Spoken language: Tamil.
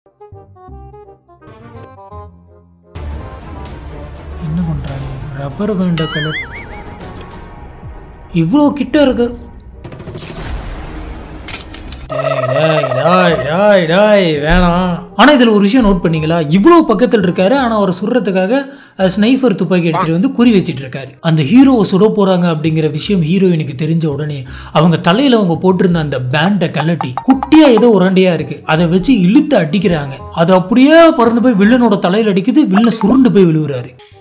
என்ன பண்றாங்க ரப்பர் பேண்ட கலர் இவ்வளோ கிட்ட இருக்கு டேய், டேய், டேய், டேய், டேய், வேணாம் ஆனா இதுல ஒரு விஷயம் நோட் பண்ணீங்களா இவ்வளோ பக்கத்தில் இருக்காரு ஆனா அவரை சுடுறதுக்காக ஸ்னைஃபர் துப்பாக்கி எடுத்துட்டு வந்து குறி வச்சிட்டு இருக்காரு அந்த ஹீரோவை சுட போறாங்க அப்படிங்கிற விஷயம் ஹீரோயினுக்கு தெரிஞ்ச உடனே அவங்க தலையில அவங்க போட்டிருந்த அந்த பேண்டை கலட்டி குட்டியா ஏதோ உரண்டையா இருக்கு அதை வச்சு இழுத்து அடிக்கிறாங்க அது அப்படியே பறந்து போய் வில்லனோட தலையில அடிக்குது வில்லன் சுருண்டு போய் விழுவுறாரு